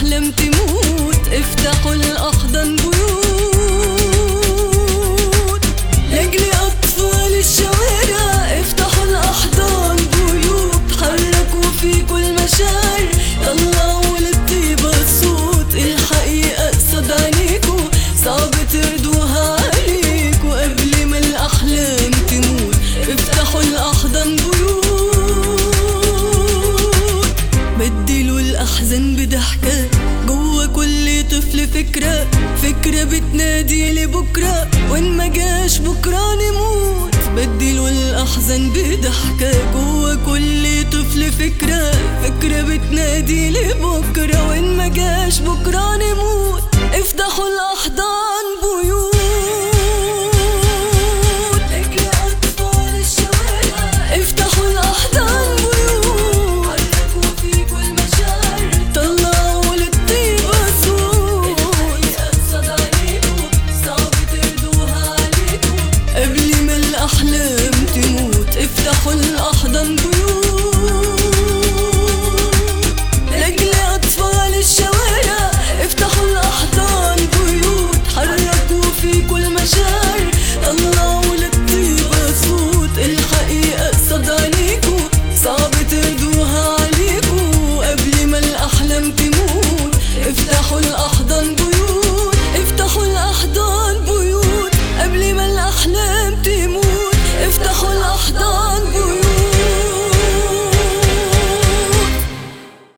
الأحلام تموت افتحوا الأحضان بيوت لأجل أطفال الشوارع افتحوا الأحضان بيوت حركوا فيكوا المشاعر طلعوا للطيبة الصوت الحقيقة قصاد عينيكوا صعب تردوها عليكوا قبل ما الأحلام تموت افتحوا الأحضان بيوت بدلوا الأحزان بضحكة جوا كل طفل فكرة فكرة بتنادي لبكرة وإن ما جاش بكرة نموت بدلوا الأحزان بضحكة جوا كل طفل فكرة فكرة بتنادي لبكرة وإن ما جاش بكرة نموت افتحوا الأحضان بيوت لأجل أطفال الشوارع افتحوا الأحضان بيوت حركوا فيكوا المشاعر طلعوا للطيبة صوت الحقيقة قصاد عينيكوا صعب تردوها عليكوا قبل ما الأحلام تموت افتحوا الأحضان بيوت